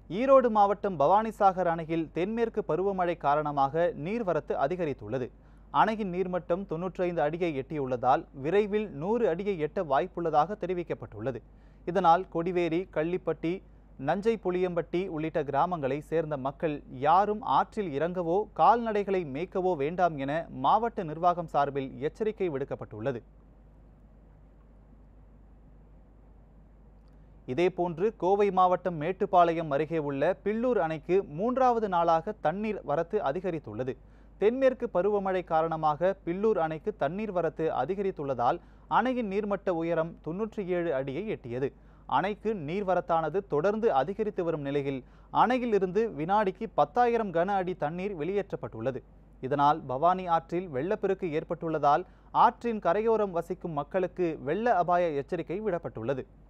ஈரோடு மாவட்டம் பவானிசாகர் அணையில் தென்மேற்கு பருவமழை காரணமாக நீர்வரத்து அதிகரித்துள்ளது அணையின் நீர்மட்டம் தொன்னூற்றைந்து அடியை எட்டியுள்ளதால் விரைவில் நூறு அடியை எட்ட வாய்ப்புள்ளதாக தெரிவிக்கப்பட்டுள்ளது இதனால் கொடிவேரி கள்ளிப்பட்டி நஞ்சை புளியம்பட்டி உள்ளிட்ட கிராமங்களை சேர்ந்த மக்கள் யாரும் ஆற்றில் இறங்கவோ கால்நடைகளை மேய்க்கவோ வேண்டாம் என மாவட்ட நிர்வாகம் சார்பில் எச்சரிக்கை விடுக்கப்பட்டுள்ளது இதேபோன்று கோவை மாவட்டம் மேட்டுப்பாளையம் அருகே உள்ள பில்லூர் அணைக்கு மூன்றாவது நாளாக தண்ணீர் வரத்து அதிகரித்துள்ளது தென்மேற்கு பருவமழை காரணமாக பில்லூர் அணைக்கு தண்ணீர் வரத்து அதிகரித்துள்ளதால் அணையின் நீர்மட்ட உயரம் தொன்னூற்றி ஏழு அடியை எட்டியது அணைக்கு நீர்வரத்தானது தொடர்ந்து அதிகரித்து வரும் நிலையில் அணையில் இருந்து வினாடிக்கு பத்தாயிரம் கன அடி தண்ணீர் வெளியேற்றப்பட்டுள்ளது இதனால் பவானி ஆற்றில் வெள்ளப்பெருக்கு ஏற்பட்டுள்ளதால் ஆற்றின் கரையோரம் வசிக்கும் மக்களுக்கு வெள்ள அபாய எச்சரிக்கை விடப்பட்டுள்ளது